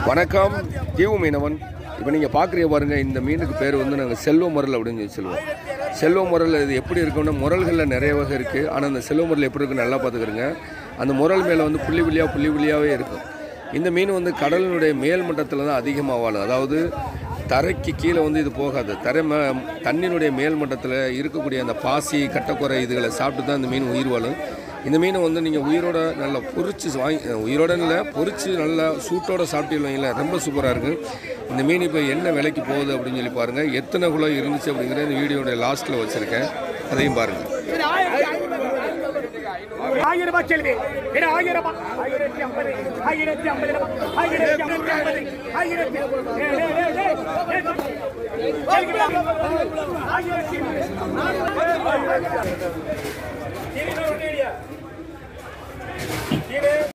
வணக்கம் ஜீவ மீனவன் இப்போ நீங்கள் பார்க்குறீங்க பாருங்கள் இந்த மீனுக்கு பேர் வந்து நாங்கள் செல்வ முரல் அப்படின்னு சொல்லி சொல்லுவோம் செல்வ முரல் இது எப்படி இருக்குன்னா முரல்களில் நிறைய வகை இருக்குது ஆனால் அந்த செல்வ முரல் எப்படி இருக்குன்னு நல்லா பார்த்துக்கிறங்க அந்த முரல் மேலே வந்து புள்ளி புள்ளியாக புள்ளி புள்ளியாகவே இருக்கும் இந்த மீன் வந்து கடலினுடைய மேல் மட்டத்தில் தான் அதிகமாக வாழும் அதாவது தரைக்கு கீழே வந்து இது போகாது தரை ம தண்ணியினுடைய மேல் மட்டத்தில் இருக்கக்கூடிய அந்த பாசி கட்டக்குறை இதுகளை சாப்பிட்டு தான் இந்த மீன் உயிர் வாழும் இந்த மீனை வந்து நீங்கள் உயிரோட நல்லா பொரிச்சு வாங்கி உயிரோட இல்லை பொரிச்சு நல்லா சூட்டோட சாப்பிட்டீங்களா ரொம்ப சூப்பராக இருக்குது இந்த மீன் இப்போ என்ன விலைக்கு போகுது அப்படின்னு சொல்லி பாருங்கள் எத்தனை கிலோ இருந்துச்சு அப்படிங்கிற இந்த வீடியோடைய லாஸ்ட்டில் வச்சுருக்கேன் அதையும் பாருங்கள் ஆயிரம் ரூபாய் செல்வி இது ஆயிரம் ரூபாய் ஆயிரத்தி ஐம்பது ஆயிரத்தி ஐம்பது ரூபாய் ஆயிரத்தி ஐம்பது ஐம்பது ஆயிரத்தி ஏய், ஏய், ஏய், ஏய், ஏய். செல்வி, ஆயிரத்தி இருநூறு